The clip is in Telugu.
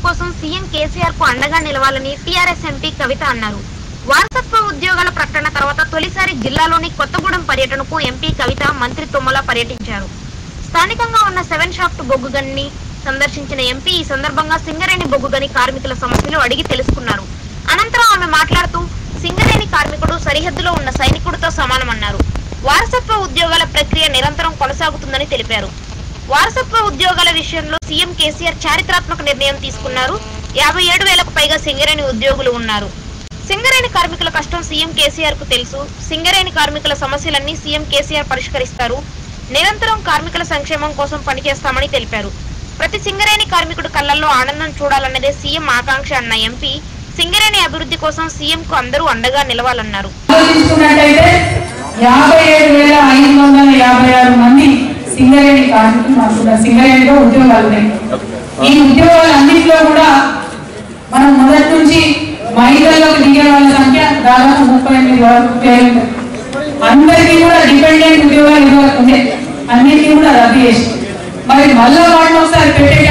కోసం సీఎం కేసీఆర్ కు అండగా నిలవాలని టీఆర్ఎస్ ఎంపీ కవిత అన్నారు వారసత్వ ఉద్యోగాల ప్రకటన తర్వాత తొలిసారి జిల్లాలోని కొత్తగూడెం పర్యటనకు ఎంపీ కవిత మంత్రి తుమ్మల పర్యటించారు స్థానికంగా ఉన్న సెవెన్ షాఫ్ట్ బొగ్గు గనిని సందర్శించిన ఎంపీ ఈ సందర్భంగా సింగరేణి బొగ్గు గని కార్మికుల సమస్యలు అడిగి తెలుసుకున్నారు అనంతరం ఆమె మాట్లాడుతూ సింగరేణి కార్మికుడు సరిహద్దులో ఉన్న సైనికుడితో సమానమన్నారు వారసత్వ ఉద్యోగాల ప్రక్రియ నిరంతరం కొనసాగుతుందని తెలిపారు వారసత్వ ఉద్యోగాల విషయంలో సీఎం కేసీఆర్ చారిత్రాత్మక నిర్ణయం తీసుకున్నారు యాభై ఏడు వేలకు పైగా సింగరేణి ఉద్యోగులు ఉన్నారు సింగరేణి కార్మికుల కష్టం సీఎం కేసీఆర్ కు తెలుసు సింగరేణి కార్మికుల సమస్యలన్నీ సీఎం కేసీఆర్ పరిష్కరిస్తారు నిరంతరం కార్మికుల సంక్షేమం కోసం పనిచేస్తామని తెలిపారు ప్రతి సింగరేణి కార్మికుడు కళ్ళల్లో ఆనందం చూడాలన్నదే సీఎం ఆకాంక్ష అన్న ఎంపీ సింగరేణి అభివృద్ధి కోసం సీఎం కు అందరూ అండగా నిలవాలన్నారు ఆలోచించుకున్నట్టయితే యాభై ఏడు వేల ఐదు వందల యాభై ఆరు మంది సింగరేణి కార్మికులు మాకు ఉన్నారు. సింగరేణిలో ఉద్యోగాలు ఉన్నాయి ఈ ఉద్యోగాలన్నింటిలో కూడా మనం మొదటి నుంచి మహిళలకు దిగే వాళ్ళ సంఖ్య దాదాపు ముప్పై ఎనిమిది వరకు పేరు అందరికీ కూడా డిపెండెంట్ ఉద్యోగాలు ఇవ్వకుండా అన్నిటికీ కూడా రద్దు చేసి మరి మళ్ళా వాటిని ఒకసారి పెట్టే